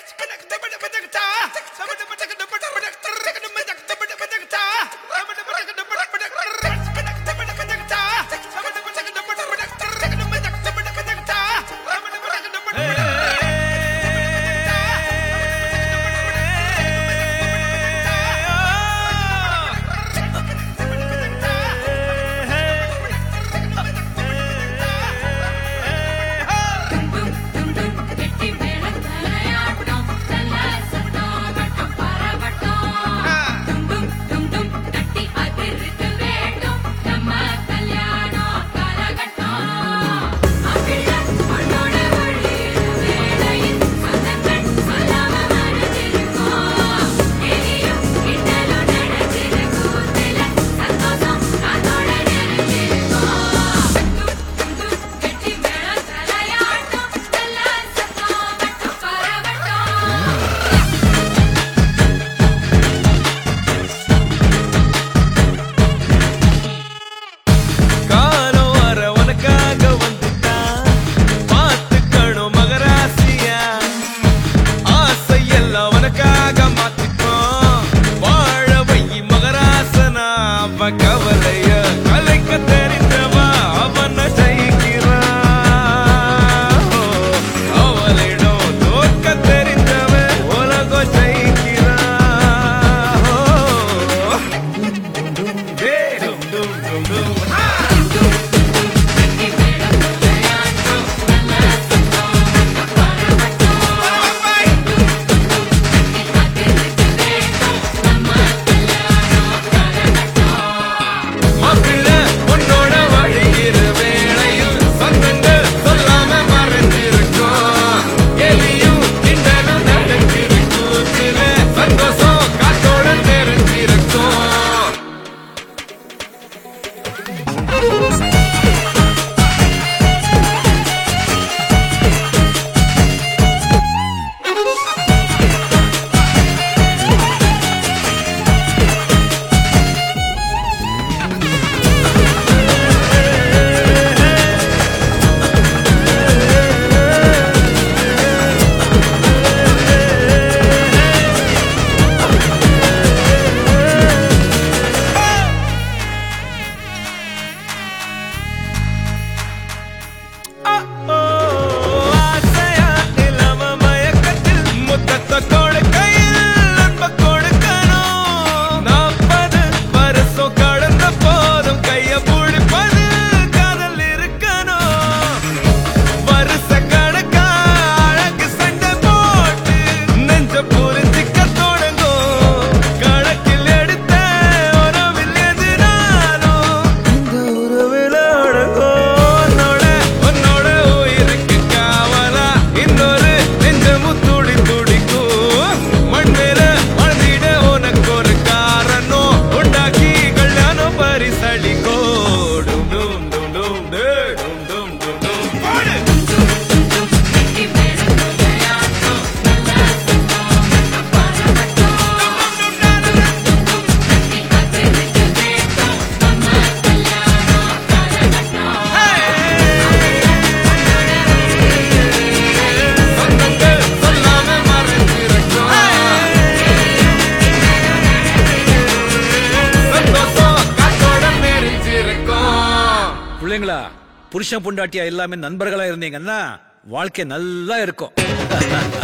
கெட்டி மேளம் தலையாட்டம் நல்ல சத்தம் வட்டம் பரவட்டம் டும் டும் டும் டும் தட்டி அதிர்த்து வேண்டும் நம்ம கல்யாணம் கரகட்டம் அகில மண்ணோட வழியில் வேளையில் சொந்தங்கள் சொல்லாம மறைஞ்சிருக்கோம் எலியும் கிண்டலும் நடக்கிற கூத்துல சந்தோஷம் அதோட நிறைஞ்சிருக்கோம் டும் டும் டும் கெட்டி மேளம் தலையாட்டம் நல்ல சத்தம் வட்டம் பரவட்டம் காலம் வர உனக்காக வந்துட்டான் பார்த்துக்கணும் மகராசியா ஆசை எல்லாம் உனக்காக மாத்திக்கோ வாழ வை மகராசனா அவ கவலைய கலைக்க தெரிந்தவா அவன ஜெயிக்கிறான் அவளிடம் தோற்க தெரிந்தவன் உலகம் ஜெயிக்கிறான் Hey, dum dum dum dum. மாப்பிள்ளை உன்னோட வழியிற வேளையில் சொந்தங்கள் சொல்லாம மறைஞ்சிருக்கும் எலியும் கிண்டலும் நடந்திருக்கும் சில சந்தோஷம் காத்தோட தெரிஞ்சிருக்கும் ஆசையா இளம மயக்கத்தில் முத்தத்தை கொடுக்கையில் அன்பை கொடுக்கணும். நாற்பது வருஷம் கடந்த போதும் கைய பிடிப்பது காதல் இருக்கணும். வருஷ கணக்கா அழகு சண்டை போட்டு நெஞ்ச புரிஞ்சிக்க தொடங்கும். கணக்கில் எடுத்த உறவில் எதிராலும் இந்த உறவில் அடங்கும். உன்னோட உன்னோட உயிருக்கு காவலா இன்னொரு நெஞ்சமும் துடி துடிக்கும் மண் மேல வாழ்ந்திட உனக்கு ஒரு காரணம் உண்டாக்கி கல்யாணம் பரிசளிக்கோ டும் டும் டும் டும் டே, டும் டும் டும் டும் பாடு. சொந்தங்கள் சொல்லாம மறைஞ்சிருக்கும். சந்தோஷம் காத்தோட நெறிஞ்சிருக்கும் பிள்ளைங்களா புருஷன் பொண்டாட்டியா எல்லாமே நண்பர்களா இருந்தீங்கன்னா வாழ்க்கை நல்லா இருக்கும்